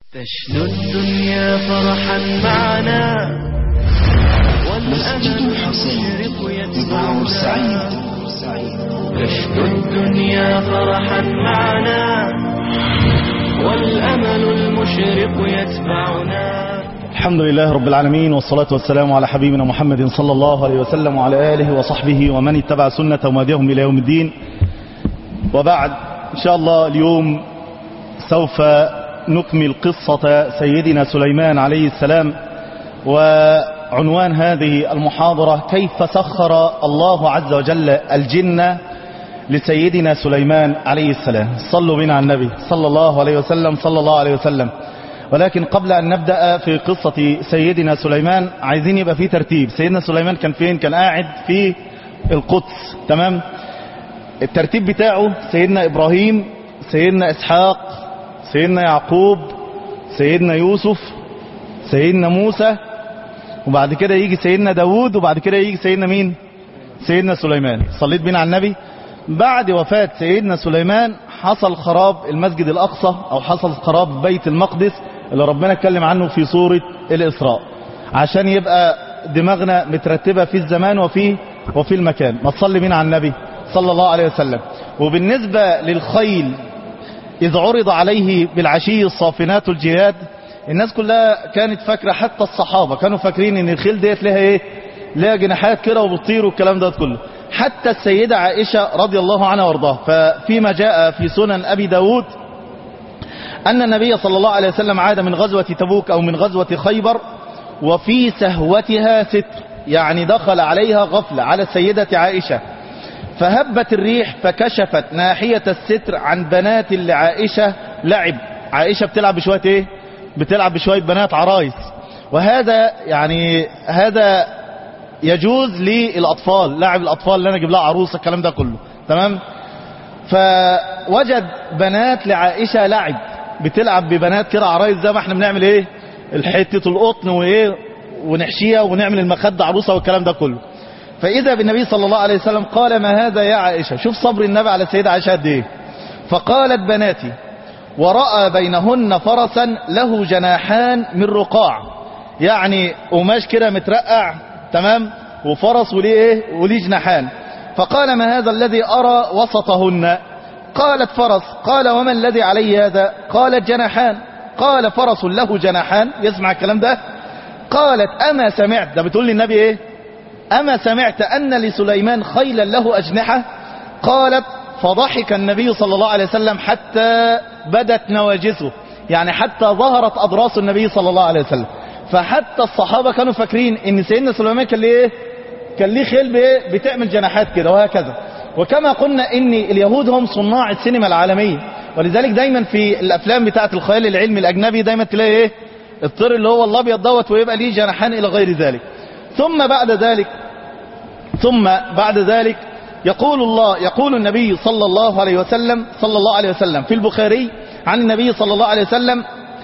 تشنو الدنيا فرحا معنا مسجد والأمل الحسين المشرق ببورسعيد يتبعنا تشنو الدنيا فرحا معنا والأمل المشرق يتبعنا الحمد لله رب العالمين والصلاة والسلام على حبيبنا محمد صلى الله عليه وسلم وعلى آله وصحبه ومن اتبع سنة وماديهم إلى يوم الدين وبعد إن شاء الله اليوم سوف نكمل قصة سيدنا سليمان عليه السلام وعنوان هذه المحاضرة كيف سخر الله عز وجل الجن لسيدنا سليمان عليه السلام صلوا بنا على النبي صلى الله عليه وسلم صلى الله عليه وسلم ولكن قبل أن نبدأ في قصة سيدنا سليمان عايزين يبقى في ترتيب سيدنا سليمان كان فين كان قاعد في القدس تمام الترتيب بتاعه سيدنا إبراهيم سيدنا إسحاق سيدنا يعقوب سيدنا يوسف سيدنا موسى وبعد كده يجي سيدنا داود وبعد كده يجي سيدنا مين سيدنا سليمان صليت بينا على النبي بعد وفاة سيدنا سليمان حصل خراب المسجد الأقصى أو حصل خراب بيت المقدس اللي ربنا اتكلم عنه في سورة الإسراء عشان يبقى دماغنا مترتبة في الزمان وفي وفي المكان ما تصلي بينا على النبي صلى الله عليه وسلم وبالنسبة للخيل إذ عرض عليه بالعشي الصافنات الجياد الناس كلها كانت فاكرة حتى الصحابة كانوا فاكرين ان الخيل ديت لها ايه لها جناحات كده وبتطير والكلام ده كله حتى السيدة عائشة رضي الله عنها وارضاها ففيما جاء في سنن أبي داود أن النبي صلى الله عليه وسلم عاد من غزوة تبوك أو من غزوة خيبر وفي سهوتها ستر يعني دخل عليها غفلة على السيدة عائشة فهبت الريح فكشفت ناحية الستر عن بنات لعائشة لعب عائشة بتلعب بشوية ايه بتلعب بشوية بنات عرايس وهذا يعني هذا يجوز للأطفال لعب الأطفال اللي أنا أجيب لها عروسة الكلام ده كله تمام فوجد بنات لعائشة لعب بتلعب ببنات كده عرايس زي ما احنا بنعمل ايه الحتة القطن وايه ونحشيها ونعمل المخدة عروسة والكلام ده كله فإذا بالنبي صلى الله عليه وسلم قال ما هذا يا عائشة شوف صبر النبي على السيدة عائشة قد ايه فقالت بناتي ورأى بينهن فرسا له جناحان من رقاع يعني قماش كده مترقع تمام وفرس وليه ايه وليه جناحان فقال ما هذا الذي أرى وسطهن قالت فرس قال وما الذي علي هذا قالت جناحان قال فرس له جناحان يسمع الكلام ده قالت أما سمعت ده بتقول للنبي ايه أما سمعت أن لسليمان خيلا له أجنحة قالت فضحك النبي صلى الله عليه وسلم حتى بدت نواجسه يعني حتى ظهرت أضراس النبي صلى الله عليه وسلم فحتى الصحابة كانوا فاكرين ان سيدنا سليمان كان ليه ايه كان ليه خيل بايه بتعمل جناحات كده وهكذا وكما قلنا ان اليهود هم صناع السينما العالمية ولذلك دايما في الافلام بتاعة الخيال العلمي الاجنبي دايما تلاقي ايه الطير اللي هو الابيض دوت ويبقى ليه جناحان الى غير ذلك ثم بعد ذلك ثم بعد ذلك يقول الله يقول النبي صلى الله عليه وسلم صلى الله عليه وسلم في البخاري عن النبي صلى الله عليه وسلم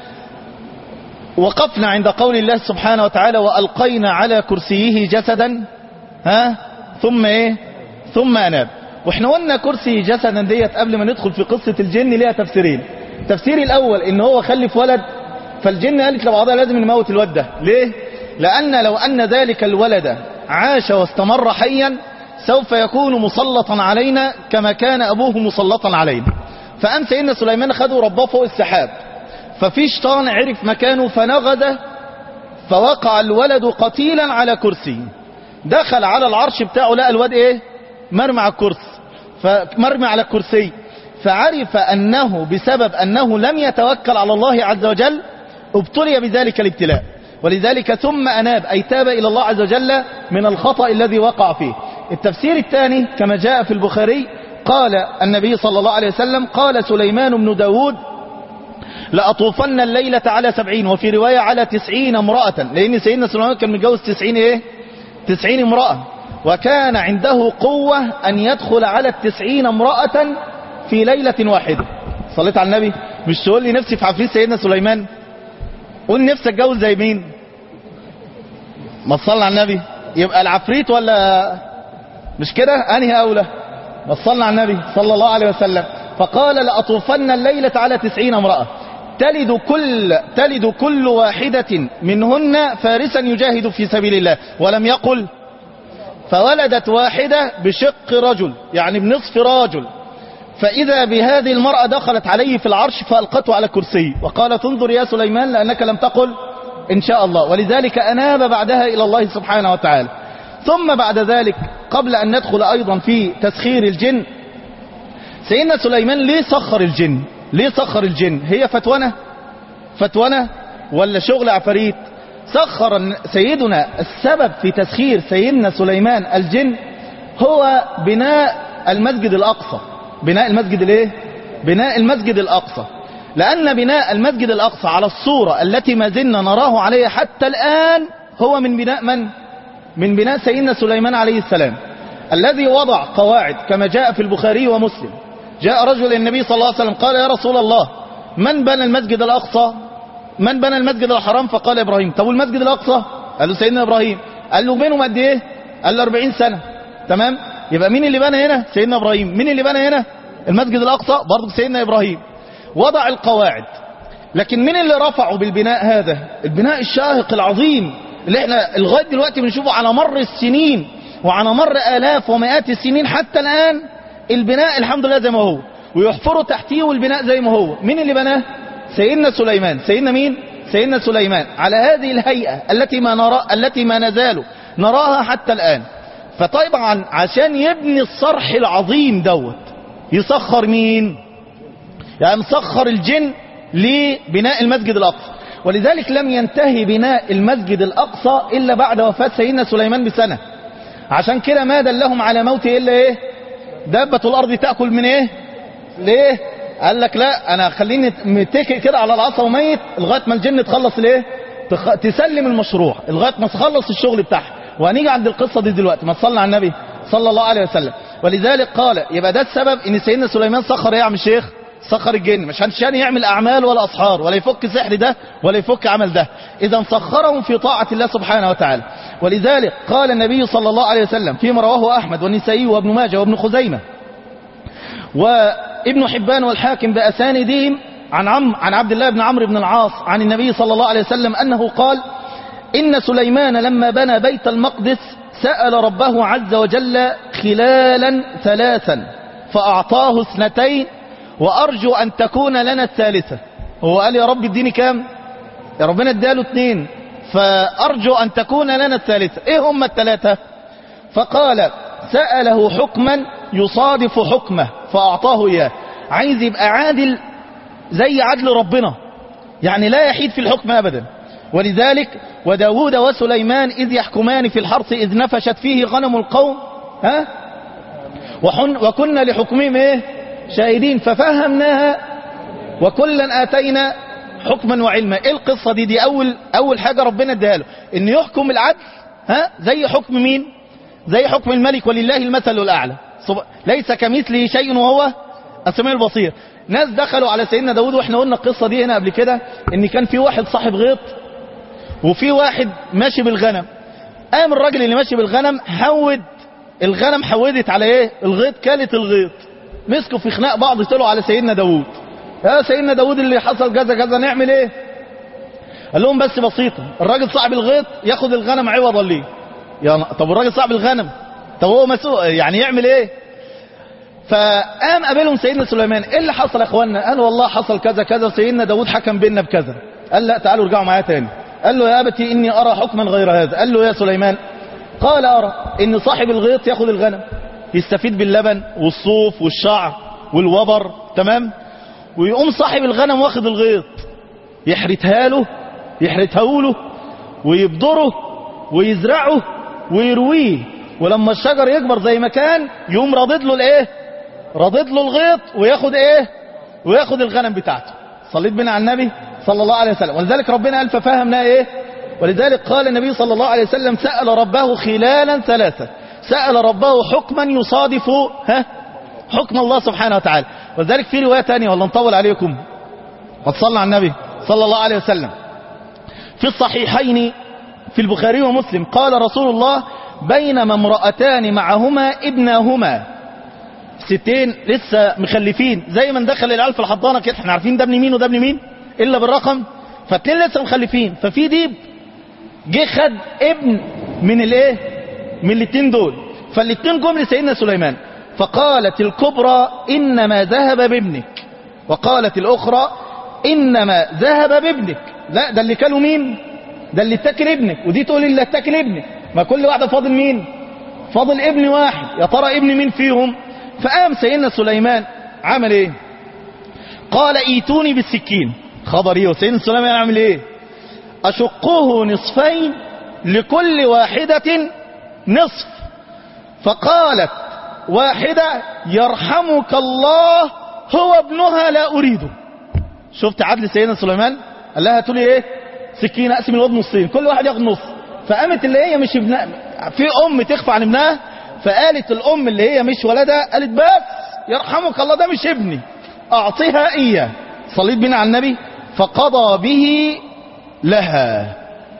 وقفنا عند قول الله سبحانه وتعالى وألقينا على كرسيه جسدا ها ثم ايه ثم أناب واحنا قلنا كرسي جسدا ديت قبل ما ندخل في قصة الجن ليها تفسيرين التفسير الأول ان هو خلف ولد فالجن قالت لبعضها لازم نموت الولد ده ليه لأن لو أن ذلك الولد عاش واستمر حيا سوف يكون مسلطا علينا كما كان أبوه مسلطا علينا فأم سيدنا سليمان خدوا رباه فوق السحاب ففي شيطان عرف مكانه فنغد فوقع الولد قتيلا على كرسي دخل على العرش بتاعه لقى الواد ايه مرمي على الكرسي فمرمي على الكرسي فعرف أنه بسبب أنه لم يتوكل على الله عز وجل ابتلي بذلك الابتلاء ولذلك ثم أناب أي تاب إلى الله عز وجل من الخطأ الذي وقع فيه التفسير الثاني كما جاء في البخاري قال النبي صلى الله عليه وسلم قال سليمان بن داود لأطوفن الليلة على سبعين وفي رواية على تسعين امرأة لأن سيدنا سليمان كان متجوز تسعين ايه تسعين امرأة وكان عنده قوة أن يدخل على التسعين امرأة في ليلة واحدة صليت على النبي مش تقول لي نفسي في عفريت سيدنا سليمان قول نفسي اتجوز زي مين ما تصلي على النبي يبقى العفريت ولا مش كده انهي اولى ما تصلي على النبي صلى الله عليه وسلم فقال لأطوفن الليلة على تسعين امرأة تلد كل تلد كل واحدة منهن فارسا يجاهد في سبيل الله ولم يقل فولدت واحدة بشق رجل يعني بنصف رجل فإذا بهذه المرأة دخلت عليه في العرش فألقته على كرسي وقالت انظر يا سليمان لأنك لم تقل إن شاء الله ولذلك أناب بعدها إلى الله سبحانه وتعالى ثم بعد ذلك قبل أن ندخل أيضا في تسخير الجن سيدنا سليمان ليه سخر الجن ليه سخر الجن هي فتونة فتونة ولا شغل عفاريت سخر سيدنا السبب في تسخير سيدنا سليمان الجن هو بناء المسجد الأقصى بناء المسجد الايه بناء المسجد الأقصى لأن بناء المسجد الأقصى على الصورة التي ما زلنا نراه عليها حتى الآن هو من بناء من من بناء سيدنا سليمان عليه السلام الذي وضع قواعد كما جاء في البخاري ومسلم جاء رجل النبي صلى الله عليه وسلم قال يا رسول الله من بنى المسجد الأقصى من بنى المسجد الحرام فقال إبراهيم طب والمسجد الأقصى قال له سيدنا إبراهيم قال له بينهم قد إيه قال له 40 سنة تمام يبقى مين اللي بنى هنا سيدنا إبراهيم مين اللي بنى هنا المسجد الأقصى برضه سيدنا إبراهيم وضع القواعد لكن مين اللي رفعه بالبناء هذا البناء الشاهق العظيم اللي احنا لغايه دلوقتي بنشوفه على مر السنين وعلى مر آلاف ومئات السنين حتى الآن البناء الحمد لله زي ما هو ويحفروا تحتيه والبناء زي ما هو مين اللي بناه سيدنا سليمان سيدنا مين سيدنا سليمان على هذه الهيئة التي ما نرى التي ما نزال نراها حتى الآن فطبعا عشان يبني الصرح العظيم دوت يسخر مين يعني مسخر الجن لبناء المسجد الأقصى ولذلك لم ينتهي بناء المسجد الأقصى إلا بعد وفاة سيدنا سليمان بسنة عشان كده ما دلهم على موته إلا إيه دابة الأرض تأكل من إيه ليه قال لك لا أنا خليني متكئ كده على العصا وميت لغاية ما الجن تخلص ليه تخ... تسلم المشروع لغاية ما تخلص الشغل بتاعها وهنيجي عند القصة دي دلوقتي ما تصلي على النبي صلى الله عليه وسلم ولذلك قال يبقى ده السبب ان سيدنا سليمان سخر ايه يا عم الشيخ سخر الجن مش عشان يعمل اعمال ولا اسحار ولا يفك سحر ده ولا يفك عمل ده اذا سخرهم في طاعة الله سبحانه وتعالى ولذلك قال النبي صلى الله عليه وسلم فيما رواه احمد والنسائي وابن ماجه وابن خزيمة وابن حبان والحاكم باساندهم عن عم عن عبد الله بن عمرو بن العاص عن النبي صلى الله عليه وسلم انه قال ان سليمان لما بنى بيت المقدس سأل ربه عز وجل خلالا ثلاثا فأعطاه اثنتين وأرجو أن تكون لنا الثالثة هو قال يا رب اديني كام يا ربنا اداله اثنين فأرجو أن تكون لنا الثالثة ايه هم الثلاثة فقال سأله حكما يصادف حكمه فأعطاه إياه عايز يبقى عادل زي عدل ربنا يعني لا يحيد في الحكم أبدا ولذلك وداود وسليمان إذ يحكمان في الحرث إذ نفشت فيه غنم القوم ها وحن وكنا لحكمهم إيه شاهدين ففهمناها وكلا آتينا حكما وعلما إيه القصة دي دي أول, أول حاجة ربنا اداها له إن يحكم العدل ها زي حكم مين زي حكم الملك ولله المثل الأعلى ليس كمثله شيء وهو السميع البصير ناس دخلوا على سيدنا داود واحنا قلنا القصة دي هنا قبل كده ان كان في واحد صاحب غيط وفي واحد ماشي بالغنم قام الراجل اللي ماشي بالغنم حود الغنم حودت على ايه الغيط كالت الغيط مسكوا في خناق بعض طلعوا على سيدنا داود يا سيدنا داود اللي حصل كذا كذا نعمل ايه قال لهم بس بسيطة الراجل صاحب الغيط ياخد الغنم عوضا ليه يا طب الراجل صاحب الغنم طب هو مسؤول يعني يعمل ايه فقام قابلهم سيدنا سليمان ايه اللي حصل يا اخوانا قال والله حصل كذا كذا وسيدنا داود حكم بيننا بكذا قال لا تعالوا ارجعوا معايا تاني قال له يا أبتي إني أرى حكما غير هذا قال له يا سليمان قال أرى إن صاحب الغيط ياخد الغنم يستفيد باللبن والصوف والشعر والوبر تمام ويقوم صاحب الغنم واخد الغيط يحرتها له يحرتها له ويبدره ويزرعه ويرويه ولما الشجر يكبر زي ما كان يقوم راضد له الايه راضد له الغيط وياخد ايه وياخد الغنم بتاعته صليت بنا على النبي صلى الله عليه وسلم ولذلك ربنا قال ففهمنا ايه ولذلك قال النبي صلى الله عليه وسلم سأل ربه خلالا ثلاثة سأل ربه حكما يصادف ها حكم الله سبحانه وتعالى ولذلك في رواية تانية والله نطول عليكم وتصلى على النبي صلى الله عليه وسلم في الصحيحين في البخاري ومسلم قال رسول الله بينما امرأتان معهما ابناهما ستين لسه مخلفين زي من دخل العيال في الحضانة كده احنا عارفين ده ابن مين وده ابن مين الا بالرقم فاتنين لسه مخلفين ففي ديب جه خد ابن من الايه من الاتنين دول فالاتنين جم لسيدنا سليمان فقالت الكبرى انما ذهب بابنك وقالت الاخرى انما ذهب بابنك لا ده اللي كانوا مين ده اللي اتاكل ابنك ودي تقول اللي اتاكل ابنك ما كل واحده فاضل مين فاضل ابن واحد يا ترى ابن مين فيهم فقام سيدنا سليمان عمل ايه قال ايتوني بالسكين خبر ايه وسيدنا سليمان عمل ايه اشقه نصفين لكل واحدة نصف فقالت واحدة يرحمك الله هو ابنها لا اريده شفت عدل سيدنا سليمان قال لها تقولي ايه سكين اقسم الواد نصين كل واحد ياخد نص فقامت اللي هي مش ابنها في ام تخفى عن ابنها فقالت الام اللي هي مش ولدها قالت بس يرحمك الله ده مش ابني اعطيها اياه صليت بنا على النبي فقضى به لها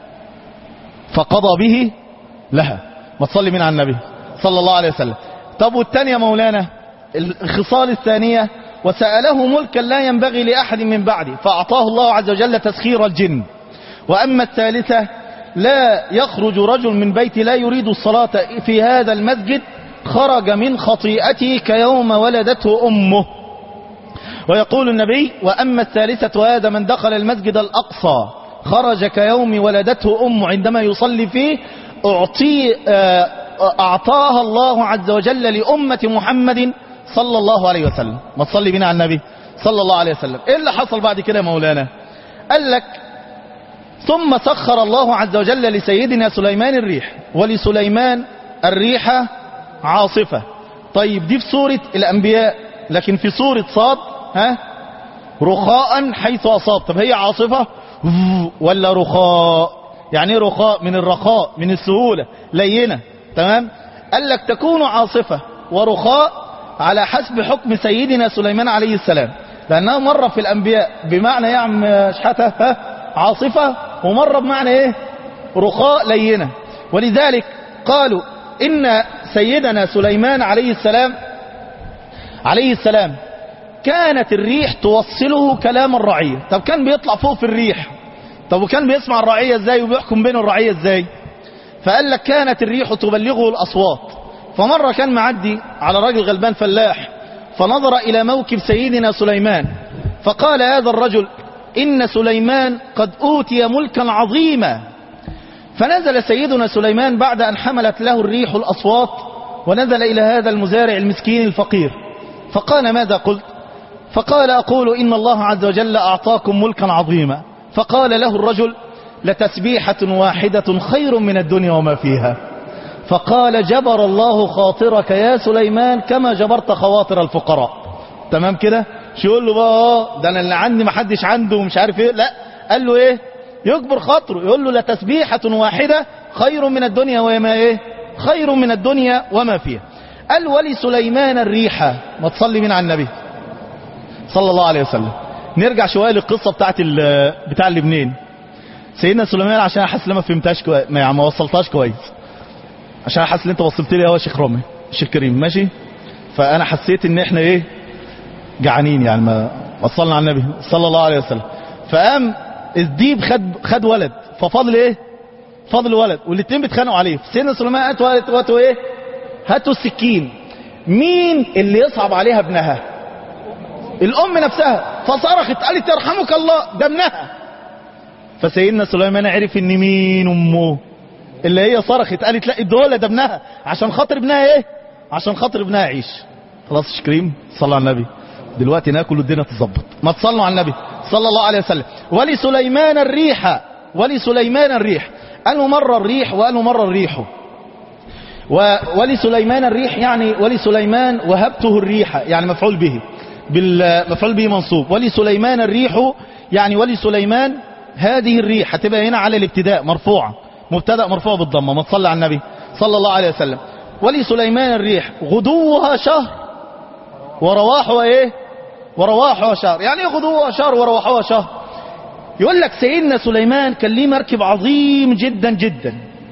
فقضى به لها ما تصلي من على النبي صلى الله عليه وسلم طب والثانية مولانا الخصال الثانية وسأله ملكا لا ينبغي لأحد من بعده فأعطاه الله عز وجل تسخير الجن وأما الثالثة لا يخرج رجل من بيت لا يريد الصلاة في هذا المسجد خرج من خطيئته كيوم ولدته أمه ويقول النبي وأما الثالثة وهذا من دخل المسجد الأقصى خرج كيوم ولدته أمه عندما يصلي فيه أعطي أعطاها الله عز وجل لأمة محمد صلى الله عليه وسلم ما تصلي بنا على النبي صلى الله عليه وسلم إيه اللي حصل بعد كده يا مولانا قال لك ثم سخر الله عز وجل لسيدنا سليمان الريح ولسليمان الريح عاصفة طيب دي في سورة الأنبياء لكن في سورة صاد ها رخاء حيث أصاب طب هي عاصفة ولا رخاء يعني ايه رخاء من الرخاء من السهولة لينة تمام قال لك تكون عاصفة ورخاء على حسب حكم سيدنا سليمان عليه السلام لأنها مرة في الأنبياء بمعنى يا عم شحتة ها عاصفة ومرة بمعنى ايه رخاء لينة ولذلك قالوا إن سيدنا سليمان عليه السلام عليه السلام كانت الريح توصله كلام الرعية طب كان بيطلع فوق في الريح طب وكان بيسمع الرعية ازاي وبيحكم بين الرعية ازاي فقال لك كانت الريح تبلغه الأصوات فمرة كان معدي على راجل غلبان فلاح فنظر إلى موكب سيدنا سليمان فقال هذا الرجل إن سليمان قد أوتي ملكا عظيما فنزل سيدنا سليمان بعد أن حملت له الريح الأصوات ونزل إلى هذا المزارع المسكين الفقير فقال ماذا قلت فقال أقول إن الله عز وجل أعطاكم ملكا عظيما فقال له الرجل لتسبيحة واحدة خير من الدنيا وما فيها فقال جبر الله خاطرك يا سليمان كما جبرت خواطر الفقراء تمام كده شو يقول له بقى اه ده انا اللي عندي ما حدش عنده ومش عارف ايه لا قال له ايه يجبر خاطره يقول له لتسبيحة واحدة خير من الدنيا وما ايه خير من الدنيا وما فيها قال ولسليمان الريحة ما تصلي من على النبي صلى الله عليه وسلم نرجع شوية للقصة بتاعت بتاع اللبنين سيدنا سليمان عشان احس ما فهمتهاش كويس ما, يعني ما وصلتهاش كويس عشان احس ان انت وصلت لي اهو يا شيخ رامي الشيخ كريم ماشي فانا حسيت ان احنا ايه جعانين يعني ما وصلنا على النبي صلى الله عليه وسلم فقام الديب خد خد ولد ففاضل ايه فاضل ولد والاثنين بيتخانقوا عليه سيدنا سليمان هاتوا هاتوا ايه هاتوا السكين مين اللي يصعب عليها ابنها الام نفسها فصرخت قالت يرحمك الله ده ابنها فسيدنا سليمان عرف ان مين امه اللي هي صرخت قالت لا الدولة ده ابنها عشان خاطر ابنها ايه عشان خاطر ابنها يعيش خلاص شكريم صلى على النبي دلوقتي ناكل والدنيا تظبط ما تصلوا على النبي صلى الله عليه وسلم ولسليمان الريح ولسليمان الريح قالوا مرة الريح وقالوا مرة الريح و... ولسليمان الريح يعني ولسليمان وهبته الريح يعني مفعول به بالمفعول به منصوب ولسليمان الريح يعني ولسليمان هذه الريح هتبقى هنا على الابتداء مرفوعة مبتدا مرفوع بالضمه ما تصلي على النبي صلى الله عليه وسلم ولسليمان الريح غدوها شهر ورواحها ايه ورواحها شهر يعني ايه غدوها شهر ورواحها شهر يقول لك سيدنا سليمان كان ليه مركب عظيم جدا جدا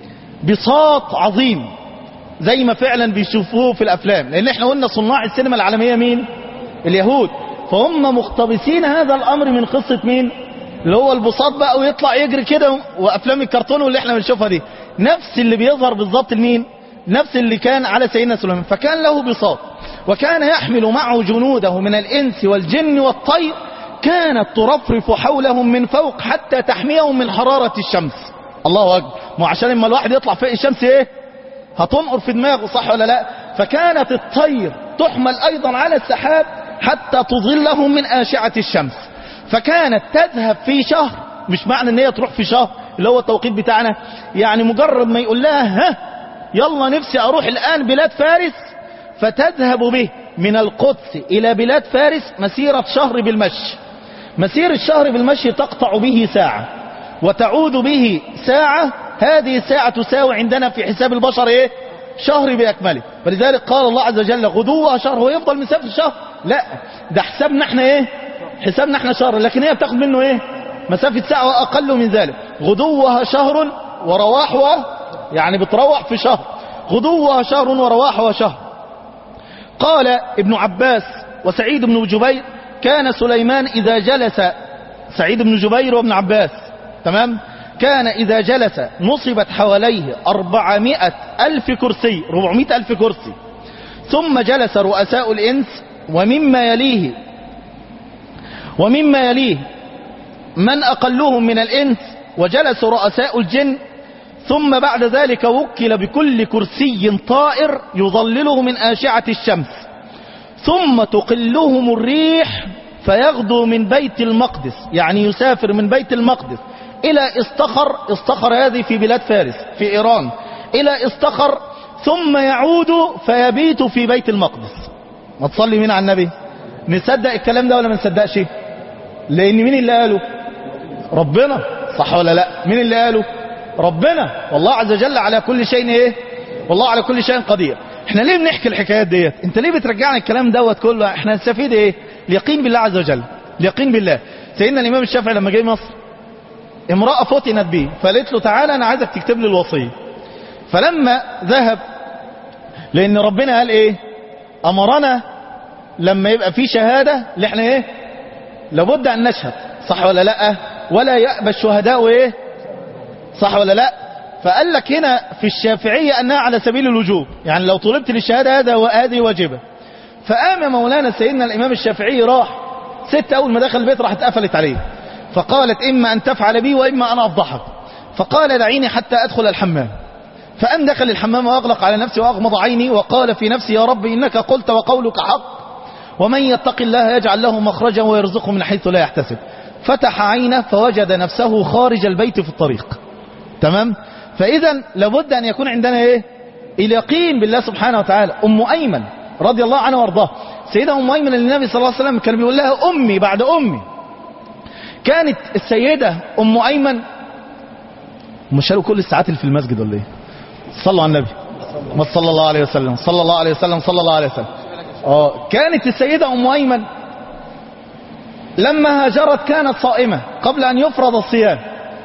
بساط عظيم زي ما فعلا بيشوفوه في الافلام لان احنا قلنا صناع السينما العالمية مين اليهود فهم مقتبسين هذا الامر من قصة مين اللي هو البساط بقى ويطلع يجري كده وافلام الكرتون واللي احنا بنشوفها دي نفس اللي بيظهر بالظبط لمين نفس اللي كان على سيدنا سليمان فكان له بساط وكان يحمل معه جنوده من الانس والجن والطير كانت ترفرف حولهم من فوق حتى تحميهم من حرارة الشمس الله اكبر ما عشان اما الواحد يطلع فوق الشمس ايه هتنقر في دماغه صح ولا لا فكانت الطير تحمل ايضا على السحاب حتى تظلهم من اشعة الشمس فكانت تذهب في شهر مش معنى ان هي تروح في شهر اللي هو التوقيت بتاعنا يعني مجرد ما يقول لها ها يلا نفسي اروح الان بلاد فارس فتذهب به من القدس الى بلاد فارس مسيرة شهر بالمشي مسير الشهر بالمشي تقطع به ساعة وتعود به ساعة هذه الساعة تساوي عندنا في حساب البشر ايه شهر بأكمله فلذلك قال الله عز وجل غدوها شهر هو يفضل مسافر شهر لا ده حسابنا احنا ايه حسابنا احنا شهر لكن هي بتاخد منه ايه مسافة ساعة وأقل من ذلك غدوها شهر ورواحها يعني بتروح في شهر غدوها شهر ورواحها شهر قال ابن عباس وسعيد بن جبير كان سليمان إذا جلس سعيد بن جبير وابن عباس تمام كان إذا جلس نصبت حواليه أربعمائة ألف كرسي ربعمائة ألف كرسي ثم جلس رؤساء الإنس ومما يليه ومما يليه من أقلهم من الإنس وجلس رؤساء الجن ثم بعد ذلك وكل بكل كرسي طائر يظلله من آشعة الشمس ثم تقلهم الريح فيغدو من بيت المقدس يعني يسافر من بيت المقدس إلى استخر استخر هذه في بلاد فارس في إيران إلى استخر ثم يعود فيبيت في بيت المقدس ما تصلي مين على النبي نصدق الكلام ده ولا ما نصدقش لأن مين اللي قاله ربنا صح ولا لا مين اللي قاله ربنا والله عز وجل على كل شيء ايه والله على كل شيء قدير احنا ليه بنحكي الحكايات ديت انت ليه بترجعنا الكلام دوت كله احنا نستفيد ايه اليقين بالله عز وجل اليقين بالله سيدنا الامام الشافعي لما جه مصر امرأة فتنت به فقالت له تعالى انا عايزك تكتب لي الوصية فلما ذهب لان ربنا قال ايه امرنا لما يبقى في شهادة اللي احنا ايه لابد ان نشهد صح ولا لا ولا يأبى الشهداء ايه صح ولا لا فقال لك هنا في الشافعية أنها على سبيل الوجوب يعني لو طلبت للشهادة هذا وهذه واجبة فقام مولانا سيدنا الإمام الشافعي راح ست أول ما دخل البيت راحت قفلت عليه فقالت إما أن تفعل بي وإما أنا أفضحك فقال دعيني حتى أدخل الحمام فأم دخل الحمام وأغلق على نفسي وأغمض عيني وقال في نفسي يا رب إنك قلت وقولك حق ومن يتق الله يجعل له مخرجا ويرزقه من حيث لا يحتسب فتح عينه فوجد نفسه خارج البيت في الطريق تمام فإذا لابد أن يكون عندنا إيه اليقين بالله سبحانه وتعالى أم أيمن رضي الله عنها وارضاها سيدة أم أيمن النبي صلى الله عليه وسلم كان بيقول لها أمي بعد أمي كانت السيدة أم أيمن مش شالوا كل الساعات اللي في المسجد ولا إيه صلوا على النبي ما صلى الله عليه وسلم صلى الله عليه وسلم صلى الله عليه وسلم اه كانت السيدة أم أيمن لما هاجرت كانت صائمة قبل أن يفرض الصيام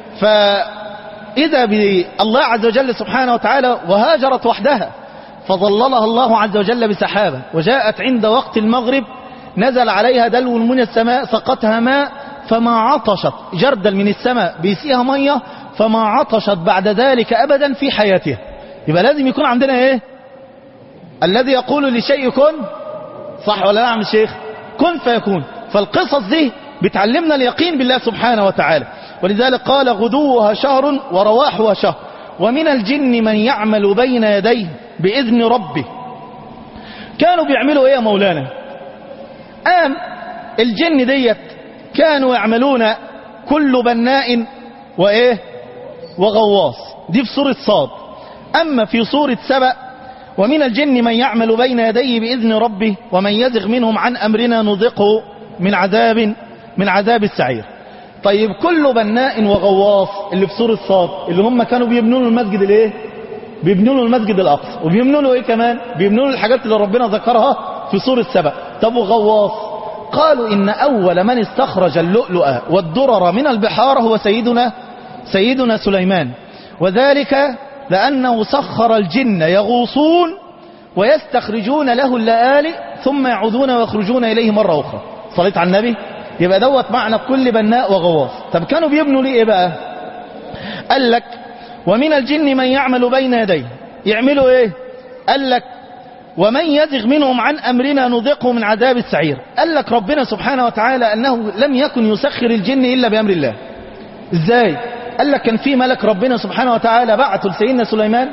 فإذا بالله عز وجل سبحانه وتعالى وهاجرت وحدها فظللها الله عز وجل بسحابة وجاءت عند وقت المغرب نزل عليها دلو من السماء سقتها ماء فما عطشت جردا من السماء بيسيها مية فما عطشت بعد ذلك أبدا في حياتها يبقى لازم يكون عندنا ايه الذي يقول لشيء كن صح ولا لا يا عم الشيخ كن فيكون فالقصص دي بتعلمنا اليقين بالله سبحانه وتعالى ولذلك قال غدوها شهر ورواحها شهر ومن الجن من يعمل بين يديه بإذن ربه كانوا بيعملوا ايه يا مولانا قام الجن ديت كانوا يعملون كل بناء وايه وغواص دي في سورة صاد أما في سورة سبأ ومن الجن من يعمل بين يديه بإذن ربه ومن يزغ منهم عن أمرنا نذقه من عذاب من عذاب السعير طيب كل بناء وغواص اللي في سورة صاد اللي هم كانوا بيبنوا له المسجد الايه بيبنوا له المسجد الأقصى وبيبنوا له ايه كمان بيبنوا له الحاجات اللي ربنا ذكرها في سورة سبأ طب وغواص قالوا إن أول من استخرج اللؤلؤ والدرر من البحار هو سيدنا سيدنا سليمان وذلك لأنه سخر الجن يغوصون ويستخرجون له اللآلئ ثم يعودون ويخرجون إليه مرة أخرى صليت على النبي يبقى دوت معنى كل بناء وغواص طب كانوا بيبنوا ليه ايه بقى قال لك ومن الجن من يعمل بين يديه يعملوا ايه قال لك ومن يزغ منهم عن أمرنا نذقه من عذاب السعير قال لك ربنا سبحانه وتعالى أنه لم يكن يسخر الجن إلا بأمر الله ازاي قال لك كان في ملك ربنا سبحانه وتعالى بعثه لسيدنا سليمان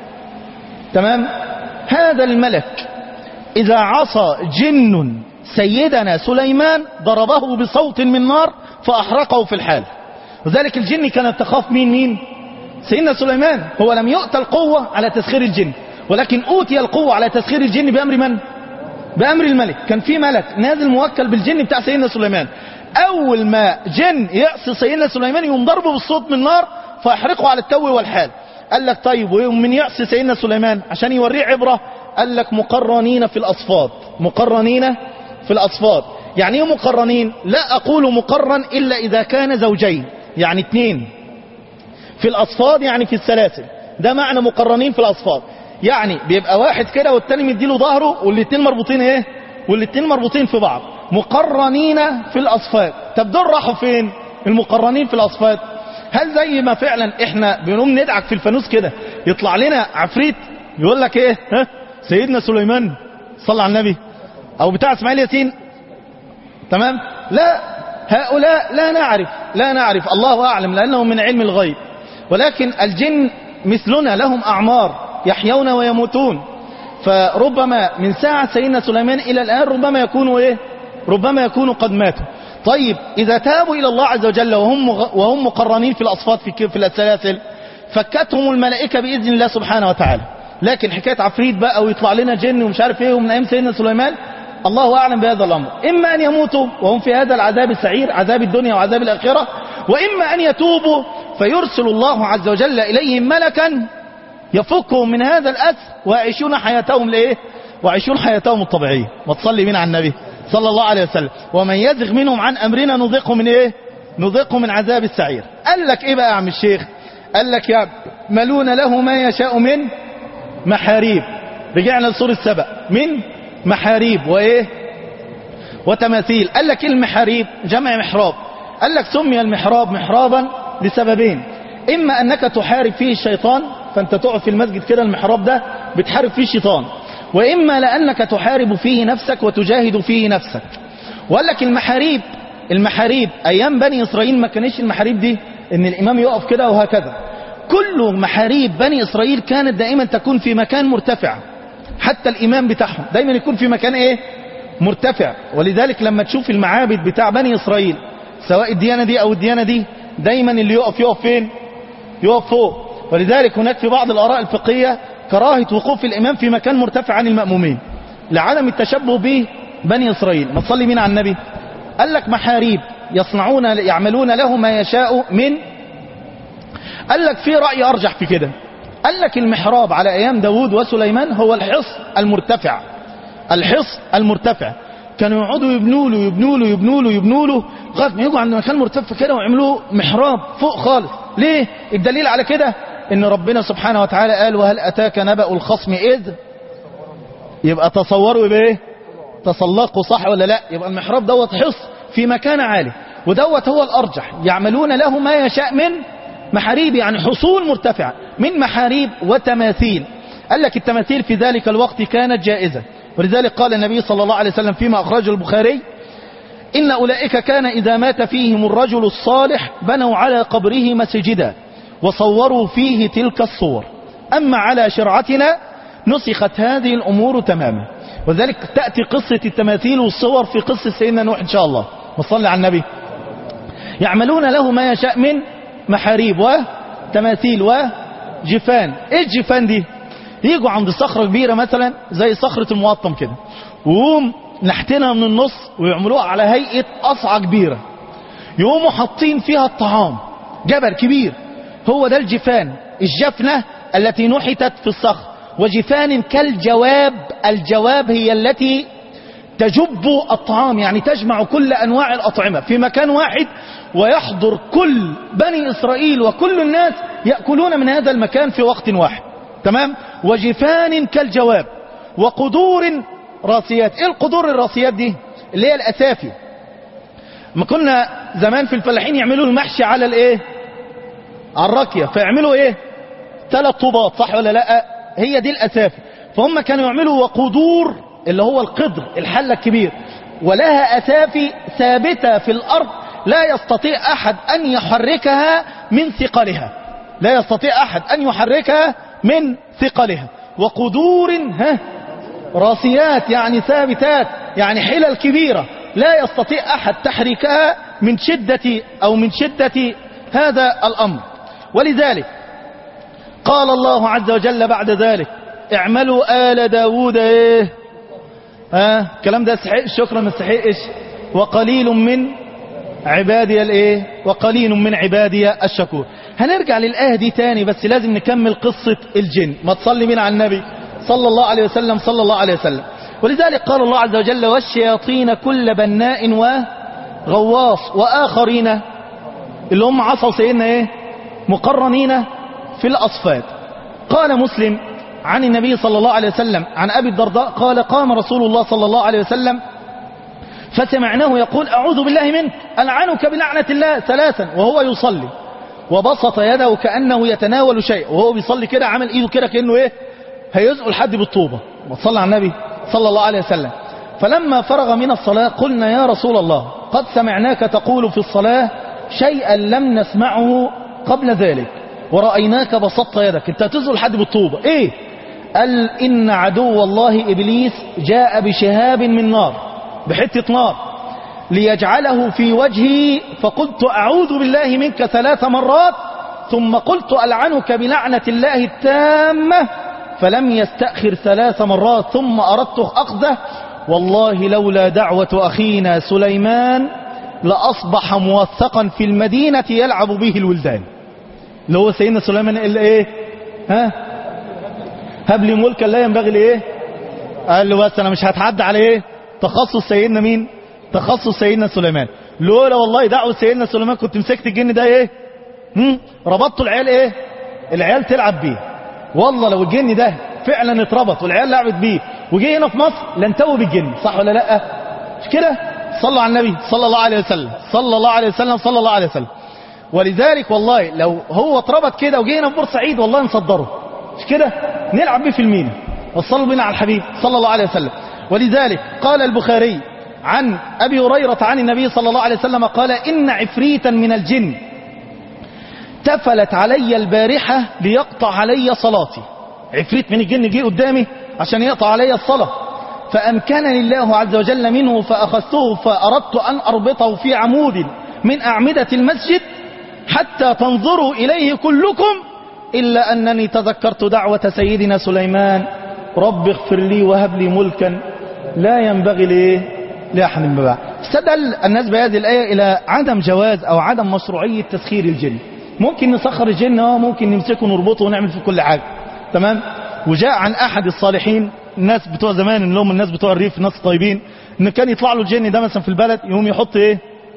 تمام هذا الملك إذا عصى جن سيدنا سليمان ضربه بصوت من نار فأحرقه في الحال وذلك الجن كانت تخاف مين مين سيدنا سليمان هو لم يؤتى القوة على تسخير الجن ولكن أوتي القوة على تسخير الجن بأمر من بأمر الملك كان في ملك نازل موكل بالجن بتاع سيدنا سليمان أول ما جن يعصي سيدنا سليمان يقوم ضربه بالصوت من نار فيحرقه على التو والحال قال لك طيب ويوم من يعصي سيدنا سليمان عشان يوريه عبرة قال لك مقرنين في الأصفاد مقرنين في الأصفاد يعني ايه مقرنين لا أقول مقرن إلا إذا كان زوجين يعني اثنين في الأصفاد يعني في السلاسل ده معنى مقرنين في الأصفاد يعني بيبقى واحد كده والتاني مديله ظهره والاتنين مربوطين ايه والاتنين مربوطين في بعض مقرنين في الأصفاد طب دول راحوا فين المقرنين في الأصفاد هل زي ما فعلا احنا بنقوم ندعك في الفانوس كده يطلع لنا عفريت يقول لك ايه ها سيدنا سليمان صلى على النبي او بتاع اسماعيل ياسين تمام لا هؤلاء لا نعرف لا نعرف الله أعلم لأنه من علم الغيب ولكن الجن مثلنا لهم أعمار يحيون ويموتون فربما من ساعة سيدنا سليمان إلى الآن ربما يكونوا إيه ربما يكونوا قد ماتوا طيب إذا تابوا إلى الله عز وجل وهم وهم مقرنين في الأصفاد في في السلاسل فكتهم الملائكة بإذن الله سبحانه وتعالى لكن حكاية عفريت بقى ويطلع لنا جن ومش عارف ايه ومن أيام سيدنا سليمان الله أعلم بهذا الأمر إما أن يموتوا وهم في هذا العذاب السعير عذاب الدنيا وعذاب الآخرة وإما أن يتوبوا فيرسل الله عز وجل إليهم ملكا يفكهم من هذا الأسر ويعيشون حياتهم لإيه ويعيشون حياتهم الطبيعية وتصلي بنا على النبي صلى الله عليه وسلم ومن يزغ منهم عن أمرنا نذقه من إيه نذقه من عذاب السعير قال لك إيه بقى يا عم الشيخ قال لك يعملون له ما يشاء من محاريب رجعنا لسورة السبأ من محاريب وإيه وتماثيل قال لك إيه المحاريب جمع محراب قال لك سمي المحراب محرابا لسببين إما أنك تحارب فيه الشيطان فأنت تقعد في المسجد كده المحراب ده بتحارب فيه الشيطان وإما لأنك تحارب فيه نفسك وتجاهد فيه نفسك وقال لك المحاريب المحاريب أيام بني إسرائيل ما كانش المحاريب دي إن الإمام يقف كده وهكذا كل محاريب بني إسرائيل كانت دائما تكون في مكان مرتفع حتى الإمام بتاعهم دايما يكون في مكان إيه مرتفع ولذلك لما تشوف المعابد بتاع بني إسرائيل سواء الديانة دي أو الديانة دي دايما اللي يقف يقف فين يقف فوق ولذلك هناك في بعض الآراء الفقهية كراهة وقوف الإمام في مكان مرتفع عن المأمومين لعدم التشبه به بني إسرائيل ما تصلي مين على النبي قال لك محاريب يصنعون يعملون له ما يشاء من قال لك في رأي أرجح في كده قال لك المحراب على أيام داود وسليمان هو الحصن المرتفع الحصن المرتفع كانوا يقعدوا يبنوا له يبنوا له يبنوا له يبنوا له لغايه ما يجوا عند مكان مرتفع كده ويعملوه محراب فوق خالص ليه الدليل على كده ان ربنا سبحانه وتعالى قال وهل اتاك نبأ الخصم اذ يبقى تصوروا يبقى ايه تسلقوا صح ولا لا يبقى المحراب دوت حصن في مكان عالي ودوت هو الارجح يعملون له ما يشاء من محاريب يعني حصول مرتفعة من محاريب وتماثيل قال لك التماثيل في ذلك الوقت كانت جائزة ولذلك قال النبي صلى الله عليه وسلم فيما أخرجه البخاري إن أولئك كان إذا مات فيهم الرجل الصالح بنوا على قبره مسجدا وصوروا فيه تلك الصور أما على شرعتنا نسخت هذه الأمور تماما وذلك تأتي قصة التماثيل والصور في قصة سيدنا نوح إن شاء الله وصلي على النبي يعملون له ما يشاء من محاريب وتماثيل وجفان ايه الجفان دي يجوا عند صخرة كبيرة مثلا زي صخرة الموطم كده ويقوم نحتنا من النص ويعملوها على هيئة قصعة كبيرة يقوموا حاطين فيها الطعام جبل كبير هو ده الجفان الجفنة التي نحتت في الصخر وجفان كالجواب الجواب هي التي تجب الطعام يعني تجمع كل أنواع الأطعمة في مكان واحد ويحضر كل بني إسرائيل وكل الناس يأكلون من هذا المكان في وقت واحد تمام وجفان كالجواب وقدور راسيات ايه القدور الراسيات دي اللي هي الأسافي ما كنا زمان في الفلاحين يعملوا المحشي على الايه على الراكيه فيعملوا ايه ثلاث طوبات صح ولا لا هي دي الاسافي فهم كانوا يعملوا وقدور اللي هو القدر الحله الكبير ولها اسافي ثابته في الارض لا يستطيع احد ان يحركها من ثقلها لا يستطيع احد ان يحركها من ثقلها وقدور ها راسيات يعني ثابتات يعني حلل كبيرة لا يستطيع أحد تحريكها من شدة أو من شدة هذا الأمر ولذلك قال الله عز وجل بعد ذلك اعملوا آل داود ايه ها الكلام ده يستحق الشكر ما يستحقش وقليل من عبادي الايه وقليل من عبادي الشكور هنرجع للآية دي تاني بس لازم نكمل قصة الجن ما تصلي بنا على النبي صلى الله عليه وسلم صلى الله عليه وسلم ولذلك قال الله عز وجل والشياطين كل بناء وغواص وآخرين اللي هم عصوا سيدنا ايه مقرنين في الأصفاد قال مسلم عن النبي صلى الله عليه وسلم عن أبي الدرداء قال قام رسول الله صلى الله عليه وسلم فسمعناه يقول أعوذ بالله منك ألعنك بلعنة الله ثلاثا وهو يصلي وبسط يده كأنه يتناول شيء وهو بيصلي كده عمل ايده كده كأنه ايه هيزقوا لحد بالطوبة وصلى على النبي صلى الله عليه وسلم فلما فرغ من الصلاة قلنا يا رسول الله قد سمعناك تقول في الصلاة شيئا لم نسمعه قبل ذلك ورأيناك بسطت يدك انت هتزقوا لحد بالطوبة ايه قال إن عدو الله إبليس جاء بشهاب من نار بحتة نار ليجعله في وجهي فقلت أعوذ بالله منك ثلاث مرات ثم قلت ألعنك بلعنة الله التامة فلم يستأخر ثلاث مرات ثم أردت أخذه والله لولا دعوة أخينا سليمان لأصبح موثقا في المدينة يلعب به الولدان اللي هو سيدنا سليمان قال ايه ها هب لي ملكا لا ينبغي لايه قال له بس انا مش هتعدى على ايه تخصص سيدنا مين تخصص سيدنا سليمان لولا والله دعوة سيدنا سليمان كنت مسكت الجن ده ايه هم؟ ربطته العيال ايه العيال تلعب بيه والله لو الجن ده فعلا اتربط والعيال لعبت بيه وجي هنا في مصر لانتوه بالجن صح ولا لا مش كده صلوا على النبي صلى الله عليه وسلم صلى الله عليه وسلم صلى الله عليه وسلم ولذلك والله لو هو اتربط كده وجي هنا في بورسعيد والله نصدره مش كده نلعب بيه في المينا وصلوا بنا على الحبيب صلى الله عليه وسلم ولذلك قال البخاري عن أبي هريرة عن النبي صلى الله عليه وسلم قال إن عفريتا من الجن تفلت علي البارحة ليقطع علي صلاتي عفريت من الجن جه قدامي عشان يقطع علي الصلاة فأمكنني الله عز وجل منه فأخذته فأردت أن أربطه في عمود من أعمدة المسجد حتى تنظروا إليه كلكم إلا أنني تذكرت دعوة سيدنا سليمان رب اغفر لي وهب لي ملكا لا ينبغي ليه لأحد من بعد استدل الناس بهذه الآية إلى عدم جواز أو عدم مشروعية تسخير الجن ممكن نسخر الجن اه ممكن نمسكه ونربطه ونعمل في كل حاجة تمام وجاء عن أحد الصالحين الناس بتوع زمان اللي هم الناس بتوع الريف الناس الطيبين ان كان يطلع له الجن ده مثلا في البلد يقوم يحط ايه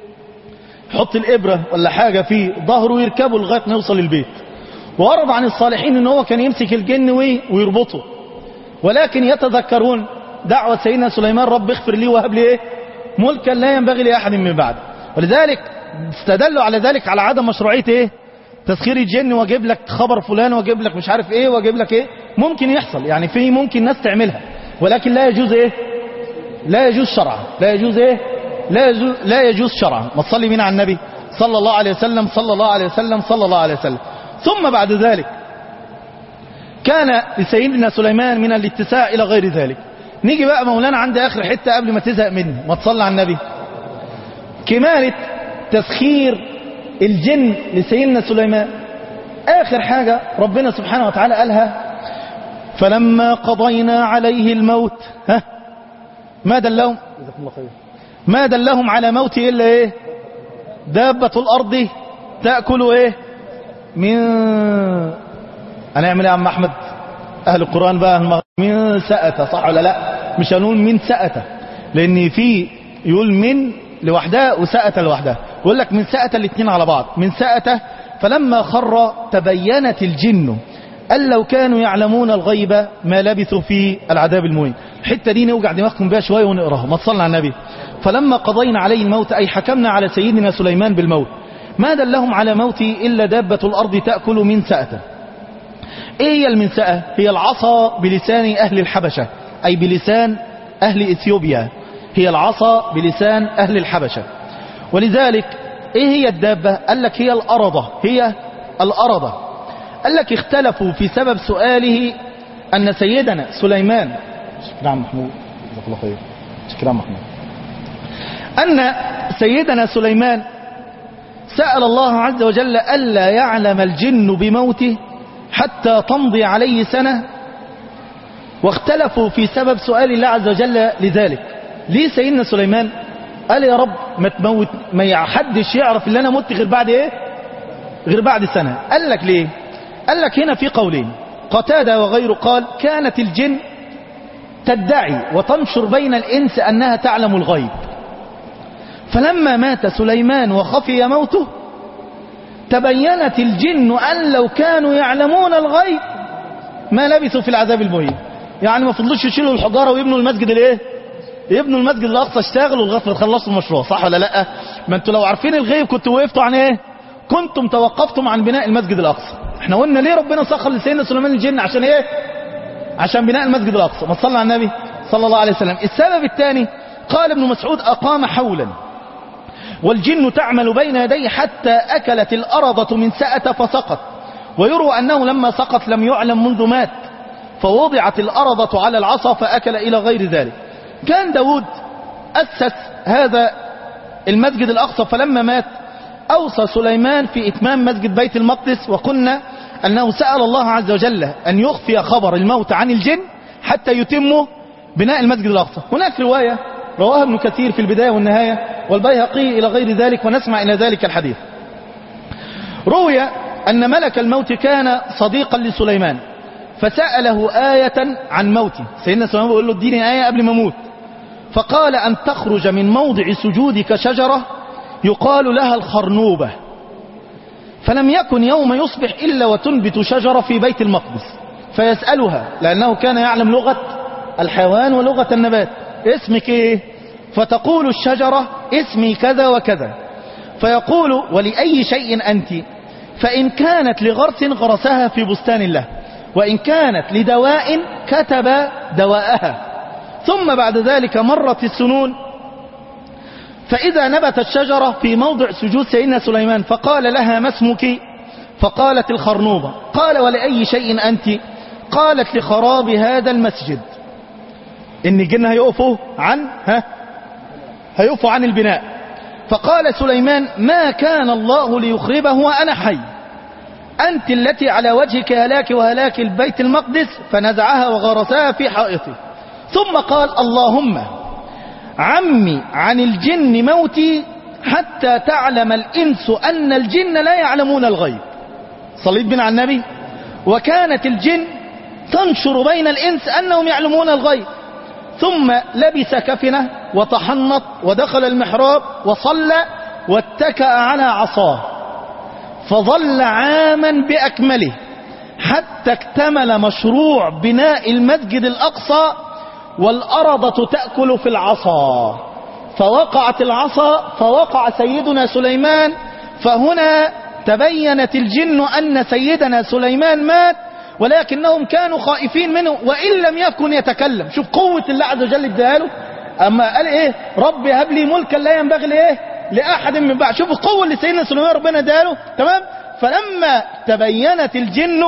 يحط الإبرة ولا حاجة في ظهره ويركبه لغاية ما يوصل البيت وورد عن الصالحين ان هو كان يمسك الجن ويربطه ولكن يتذكرون دعوة سيدنا سليمان رب اغفر لي وهب لي ايه ملكا لا ينبغي لأحد من بعد ولذلك استدلوا على ذلك على عدم مشروعية ايه تسخير الجن واجيب لك خبر فلان واجيب لك مش عارف ايه واجيب لك ايه ممكن يحصل يعني في ممكن ناس تعملها ولكن لا يجوز ايه لا يجوز شرعا لا يجوز ايه لا يجوز, لا يجوز شرعا ما تصلي بينا على النبي صلى الله عليه وسلم صلى الله عليه وسلم صلى الله عليه وسلم ثم بعد ذلك كان لسيدنا سليمان من الاتساع إلى غير ذلك نيجي بقى مولانا عند آخر حتة قبل ما تزهق مني ما تصلى على النبي كمالة تسخير الجن لسيدنا سليمان آخر حاجة ربنا سبحانه وتعالى قالها فلما قضينا عليه الموت ها ما دلهم جزاكم الله خير ما دلهم على موت إلا إيه دابة الأرض تأكل إيه من هنعمل ايه يا عم احمد اهل القرآن بقى من سأته صح ولا لا مش هنقول من سأته لان في يقول من لوحدها وسأته لوحدها يقول لك من سأته الاثنين على بعض من سأته فلما خر تبينت الجن أن لو كانوا يعلمون الغيب ما لبثوا في العذاب المهين الحتة دي نوجع دماغكم بها شوية ونقراها ما تصلنا على النبي فلما قضينا عليه الموت أي حكمنا على سيدنا سليمان بالموت ما دلهم على موته إلا دابة الأرض تأكل من سأته إيه هي المنسأة هي العصا بلسان أهل الحبشة أي بلسان أهل إثيوبيا هي العصا بلسان أهل الحبشة ولذلك إيه هي الدابة قال لك هي الأرضة هي الأرضة قال لك اختلفوا في سبب سؤاله أن سيدنا سليمان شكرا عم محمود جزاك الله خير شكرا عم محمود أن سيدنا سليمان سأل الله عز وجل ألا يعلم الجن بموته حتى تمضي عليه سنة واختلفوا في سبب سؤال الله عز وجل لذلك ليه سيدنا سليمان قال يا رب ما تموت ما حدش يعرف اللي انا مت غير بعد ايه غير بعد سنة قال لك ليه قال لك هنا في قولين قتادة وغيره قال كانت الجن تدعي وتنشر بين الإنس أنها تعلم الغيب فلما مات سليمان وخفي موته تبينت الجن أن لو كانوا يعلمون الغيب ما لبثوا في العذاب المهين يعني ما فضلوش يشيلوا الحجارة ويبنوا المسجد الايه يبنوا المسجد الاقصى اشتغلوا لغايه ما تخلصوا المشروع صح ولا لا ما انتوا لو عارفين الغيب كنتوا وقفتوا عن ايه كنتم توقفتم عن بناء المسجد الاقصى احنا قلنا ليه ربنا سخر لسيدنا سليمان الجن عشان ايه عشان بناء المسجد الاقصى ما صلى على النبي صلى الله عليه وسلم السبب الثاني قال ابن مسعود اقام حولا والجن تعمل بين يديه حتى اكلت الارضه من سأة فسقط ويروى انه لما سقط لم يعلم منذ مات فوضعت الارضه على العصا فاكل الى غير ذلك كان داود أسس هذا المسجد الأقصى فلما مات أوصى سليمان في إتمام مسجد بيت المقدس وقلنا أنه سأل الله عز وجل أن يخفي خبر الموت عن الجن حتى يتم بناء المسجد الأقصى هناك رواية رواها ابن كثير في البداية والنهاية والبيهقي إلى غير ذلك ونسمع إلى ذلك الحديث روي أن ملك الموت كان صديقا لسليمان فسأله آية عن موته سيدنا سليمان بيقول له اديني آية قبل ما اموت فقال أن تخرج من موضع سجودك شجرة يقال لها الخرنوبة فلم يكن يوم يصبح إلا وتنبت شجرة في بيت المقدس فيسألها لأنه كان يعلم لغة الحيوان ولغة النبات اسمك ايه فتقول الشجرة اسمي كذا وكذا فيقول ولأي شيء أنت فإن كانت لغرس غرسها في بستان الله وإن كانت لدواء كتب دواءها ثم بعد ذلك مرت السنون فإذا نبت الشجرة في موضع سجود سيدنا سليمان فقال لها ما اسمك فقالت الخرنوبة قال ولأي شيء أنت قالت لخراب هذا المسجد إن الجن هيقفوا عن ها هيقفوا عن البناء فقال سليمان ما كان الله ليخربه وأنا حي أنت التي على وجهك هلاك وهلاك البيت المقدس فنزعها وغرسها في حائطه ثم قال اللهم عمي عن الجن موتي حتى تعلم الإنس أن الجن لا يعلمون الغيب صليت بنا على النبي وكانت الجن تنشر بين الإنس أنهم يعلمون الغيب ثم لبس كفنه وتحنط ودخل المحراب وصلى واتكأ على عصاه فظل عاما بأكمله حتى اكتمل مشروع بناء المسجد الأقصى والأرضة تأكل في العصا فوقعت العصا فوقع سيدنا سليمان فهنا تبينت الجن أن سيدنا سليمان مات ولكنهم كانوا خائفين منه وإن لم يكن يتكلم شوف قوة الله عز وجل اداها له أما قال إيه رب هب لي ملكا لا ينبغي لإيه لأحد من بعد شوف القوة اللي سيدنا سليمان ربنا اداها له تمام فلما تبينت الجن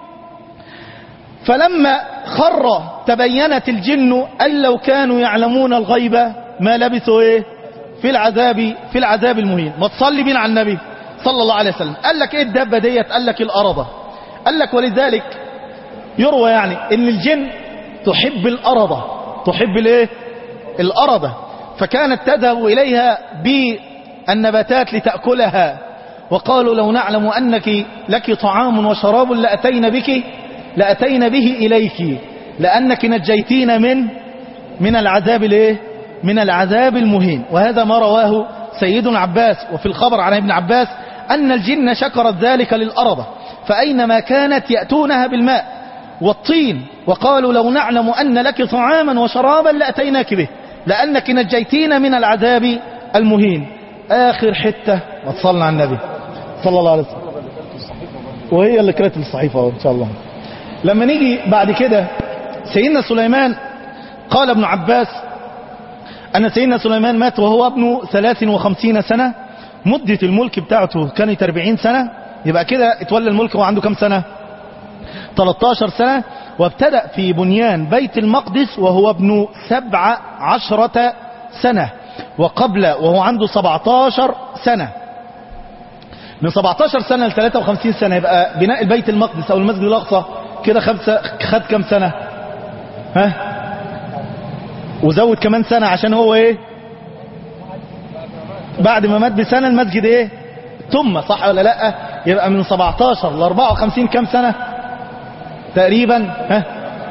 فلما خر تبينت الجن أن لو كانوا يعلمون الغيب ما لبثوا إيه في العذاب في العذاب المهين ما تصلي بينا على النبي صلى الله عليه وسلم قال لك ايه الدابة ديت قال لك الأرضة قال لك ولذلك يروى يعني ان الجن تحب الأرضة تحب الايه الأرضة فكانت تذهب إليها بالنباتات لتأكلها وقالوا لو نعلم أنك لك طعام وشراب لأتينا بك لأتينا به إليك لأنك نجيتين من من العذاب الايه من العذاب المهين وهذا ما رواه سيدنا عباس وفي الخبر عن ابن عباس أن الجن شكرت ذلك للأرض فأينما كانت يأتونها بالماء والطين وقالوا لو نعلم أن لك طعاما وشرابا لأتيناك به لأنك نجيتينا من العذاب المهين آخر حتة ما تصلنا على النبي صلى الله عليه وسلم وهي اللي كانت الصحيفة أهو إن شاء الله لما نيجي بعد كده سيدنا سليمان قال ابن عباس أن سيدنا سليمان مات وهو ابن 53 سنة مدة الملك بتاعته كانت 40 سنة يبقى كده اتولى الملك وهو عنده كم سنة 13 سنة وابتدأ في بنيان بيت المقدس وهو ابن 17 سنة وقبل وهو عنده 17 سنة من 17 سنة ل 53 سنة يبقى بناء البيت المقدس أو المسجد الأقصى كده خمسة خد كم سنة ها وزود كمان سنة عشان هو ايه بعد ما مات بسنة المسجد ايه تم صح ولا لا يبقى من 17 ل 54 كم سنة تقريبا ها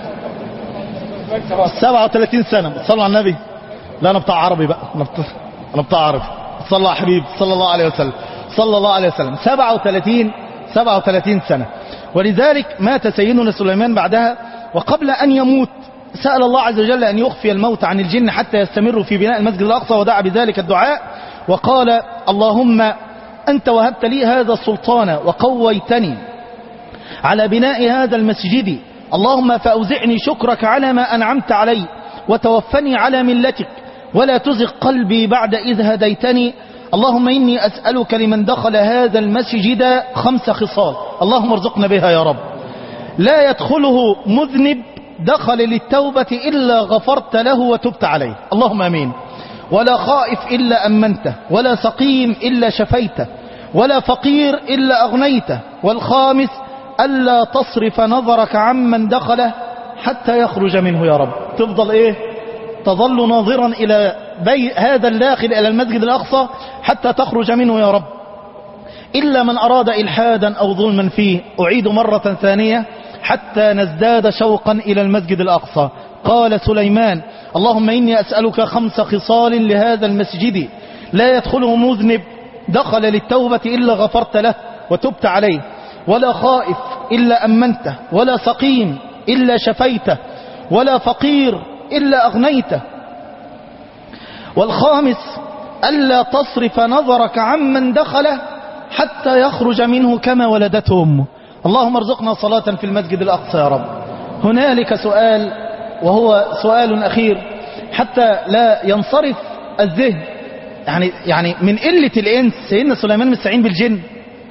37 سنة صلوا على النبي لا انا بتاع عربي بقى انا بتاع, أنا بتاع عربي صلى الله على حبيب صلى الله عليه وسلم صلى الله عليه وسلم 37 37 سنة ولذلك مات سيدنا سليمان بعدها وقبل أن يموت سأل الله عز وجل أن يخفي الموت عن الجن حتى يستمروا في بناء المسجد الأقصى ودعا بذلك الدعاء وقال اللهم أنت وهبت لي هذا السلطان وقويتني على بناء هذا المسجد اللهم فأوزعني شكرك على ما أنعمت علي وتوفني على ملتك ولا تزغ قلبي بعد إذ هديتني اللهم إني أسألك لمن دخل هذا المسجد خمس خصال اللهم ارزقنا بها يا رب لا يدخله مذنب دخل للتوبة إلا غفرت له وتبت عليه اللهم أمين ولا خائف إلا أمنته ولا سقيم إلا شفيته ولا فقير إلا أغنيته والخامس ألا تصرف نظرك عمن دخله حتى يخرج منه يا رب تفضل إيه تظل ناظرا إلى بي هذا الداخل إلى المسجد الأقصى حتى تخرج منه يا رب إلا من أراد إلحادا أو ظلما فيه أعيد مرة ثانية حتى نزداد شوقا إلى المسجد الأقصى قال سليمان اللهم إني أسألك خمس خصال لهذا المسجد لا يدخله مذنب دخل للتوبة إلا غفرت له وتبت عليه ولا خائف إلا أمنته ولا سقيم إلا شفيته ولا فقير إلا أغنيته والخامس ألا تصرف نظرك عمن دخله حتى يخرج منه كما ولدته أمه اللهم ارزقنا صلاة في المسجد الأقصى يا رب هنالك سؤال وهو سؤال أخير حتى لا ينصرف الذهن يعني يعني من قلة الإنس سيدنا سليمان مستعين بالجن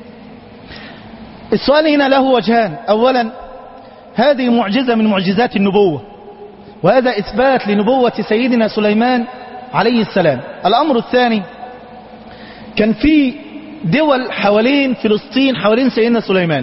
السؤال هنا له وجهان أولا هذه معجزة من معجزات النبوة وهذا إثبات لنبوة سيدنا سليمان عليه السلام الأمر الثاني كان في دول حوالين فلسطين حوالين سيدنا سليمان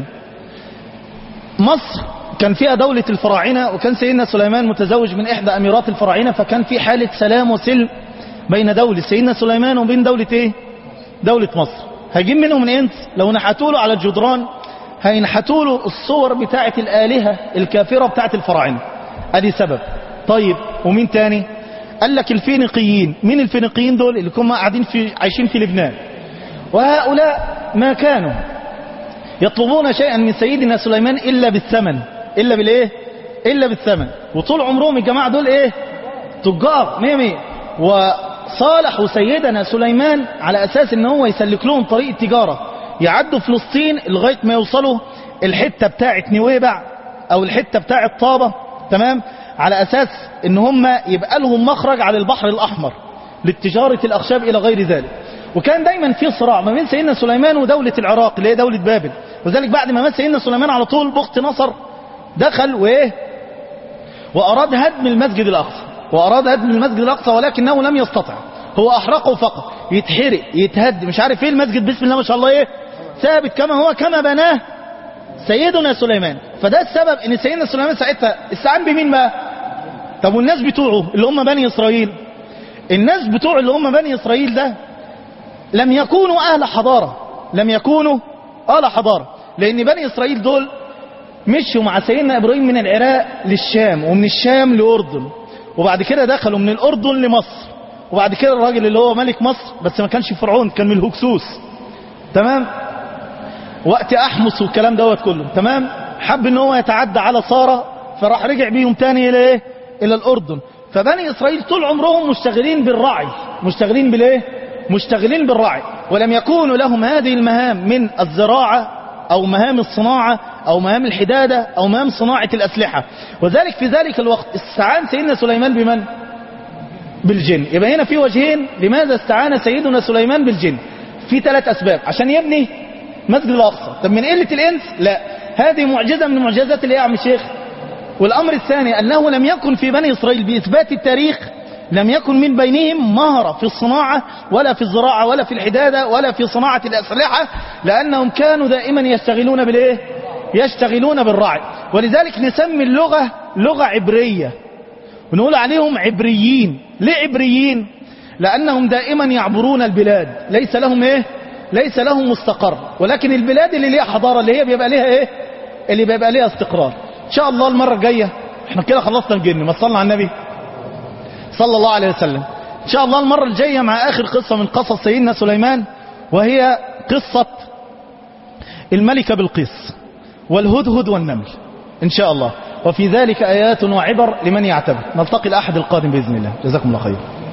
مصر كان فيها دولة الفراعنة وكان سيدنا سليمان متزوج من إحدى أميرات الفراعنة فكان في حالة سلام وسلم بين دولة سيدنا سليمان وبين دولة إيه؟ دولة مصر هيجيب منهم من إنس لو نحتوا له على الجدران هينحتوا له الصور بتاعة الآلهة الكافرة بتاعة الفراعنة أدي سبب طيب ومين تاني قال لك الفينيقيين مين الفينيقيين دول اللي كانوا قاعدين في عايشين في لبنان وهؤلاء ما كانوا يطلبون شيئا من سيدنا سليمان إلا بالثمن إلا بالإيه إلا بالثمن وطول عمرهم الجماعة دول إيه تجار مية مية وصالحوا سيدنا سليمان على أساس إن هو يسلك لهم طريق التجارة يعدوا فلسطين لغاية ما يوصلوا الحتة بتاعة نويبع أو الحتة بتاعة طابة تمام على أساس إن هم يبقى لهم مخرج على البحر الأحمر للتجارة الأخشاب إلى غير ذلك وكان دايما في صراع ما بين سيدنا سليمان ودولة العراق اللي هي دولة بابل وذلك بعد ما مات سيدنا سليمان على طول بخت نصر دخل وايه وأراد هدم المسجد الأقصى وأراد هدم المسجد الأقصى ولكنه لم يستطع هو أحرقه فقط يتحرق يتهد مش عارف ايه المسجد بسم الله ما شاء الله ايه ثابت كما هو كما بناه سيدنا سليمان فده السبب ان سيدنا سليمان ساعتها استعان بمين بقى طب والناس بتوعه اللي هم بني اسرائيل الناس بتوع اللي هم بني اسرائيل ده لم يكونوا اهل حضارة لم يكونوا اهل حضارة لان بني اسرائيل دول مشوا مع سيدنا ابراهيم من العراق للشام ومن الشام لاردن وبعد كده دخلوا من الاردن لمصر وبعد كده الراجل اللي هو ملك مصر بس ما كانش فرعون كان من الهكسوس تمام وقت احمس والكلام دوت كله تمام حب ان هو يتعدى على سارة فراح رجع بيهم تاني الى ايه الى الاردن فبني إسرائيل طول عمرهم مشتغلين بالرعي مشتغلين بالايه مشتغلين بالرعي ولم يكونوا لهم هذه المهام من الزراعة أو مهام الصناعة أو مهام الحدادة أو مهام صناعة الأسلحة وذلك في ذلك الوقت استعان سيدنا سليمان بمن؟ بالجن يبقى هنا في وجهين لماذا استعان سيدنا سليمان بالجن في ثلاث أسباب عشان يبني مسجد الأقصى طب من قلة الإنس لا هذه معجزة من معجزات اللي يا عم الشيخ والأمر الثاني أنه لم يكن في بني إسرائيل بإثبات التاريخ لم يكن من بينهم مهرة في الصناعة ولا في الزراعة ولا في الحدادة ولا في صناعة الأسلحة لأنهم كانوا دائما يشتغلون بالإيه يشتغلون بالرعي ولذلك نسمي اللغة لغة عبرية ونقول عليهم عبريين ليه عبريين لأنهم دائما يعبرون البلاد ليس لهم إيه ليس لهم مستقر ولكن البلاد اللي ليها حضارة اللي هي بيبقى ليها إيه اللي بيبقى ليها استقرار إن شاء الله المرة الجاية احنا كده خلصنا الجن ما صلنا على النبي صلى الله عليه وسلم إن شاء الله المرة الجاية مع آخر قصة من قصص سيدنا سليمان وهي قصة الملكة بالقيس والهدهد والنمل إن شاء الله وفي ذلك آيات وعبر لمن يعتبر نلتقي الأحد القادم بإذن الله جزاكم الله خير